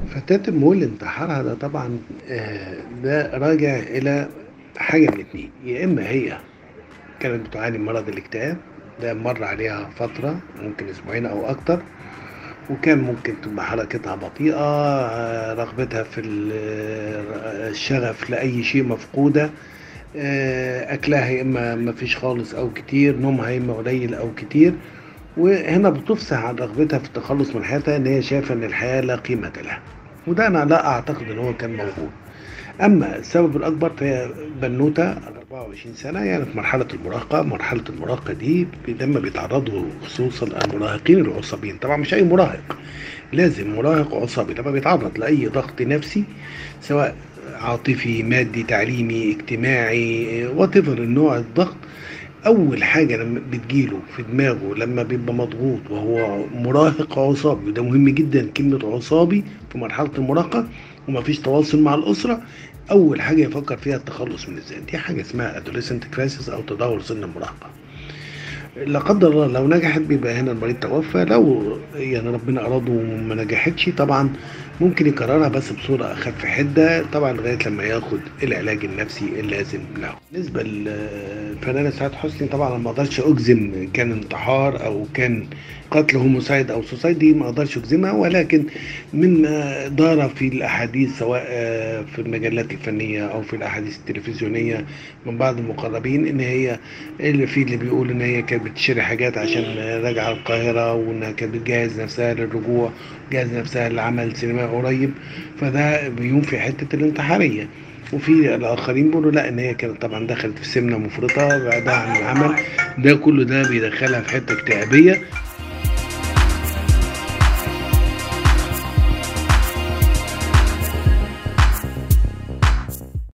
فتاة المول انتحارها ده طبعا آه، ده راجع إلى حاجة من اتنين يا إما هي كانت بتعاني من مرض الاكتئاب ده مر عليها فترة ممكن أسبوعين أو أكتر وكان ممكن تبقى حركتها بطيئة آه، رغبتها في ال- آه، الشغف لأي شيء مفقودة آه، أكلها يا إما مفيش خالص أو كتير نومها يا إما قليل أو كتير وهنا بتفصح عن رغبتها في التخلص من حياتها ان هي شايفه ان الحياه لا قيمه لها وده انا لا اعتقد ان هو كان موجود اما السبب الاكبر فهي بنوته على 24 سنه يعني في مرحله المراهقه مرحله المراهقه دي لما بيتعرضوا خصوصا المراهقين العصبيين طبعا مش اي مراهق لازم مراهق عصبي لما بيتعرض لاي ضغط نفسي سواء عاطفي مادي تعليمي اجتماعي وات النوع الضغط اول حاجه لما بتجيله في دماغه لما بيبقى مضغوط وهو مراهق عصابي وده مهم جدا كلمه عصابي في مرحله المراهقه ومفيش تواصل مع الاسره اول حاجه يفكر فيها التخلص من الذات دي حاجه اسمها adolescent crisis او تدهور سن المراهقه لا قدر الله لو نجحت بيبقى هنا المريض توفى لو يعني ربنا اراده وما نجحتش طبعا ممكن يكررها بس بصوره اخف حده طبعا لغايه لما ياخد العلاج النفسي اللازم له. بالنسبه للفنانه سعاد حسني طبعا أنا ما اقدرش اجزم كان انتحار او كان قتل هوموسايد او سوسايد دي ما اقدرش اجزمها ولكن من آه، دار في الاحاديث سواء آه، في المجلات الفنيه او في الاحاديث التلفزيونيه من بعض المقربين ان هي اللي في اللي بيقول ان هي كانت بتشتري حاجات عشان راجعه القاهره وانها كانت بتجهز نفسها للرجوع جهز نفسها لعمل سينمائي قريب فده بينفي حته الانتحاريه وفي الاخرين بيقولوا لا ان هي كانت طبعا دخلت في سمنه مفرطه بعدها عن العمل ده كله ده بيدخلها في حته اكتئابيه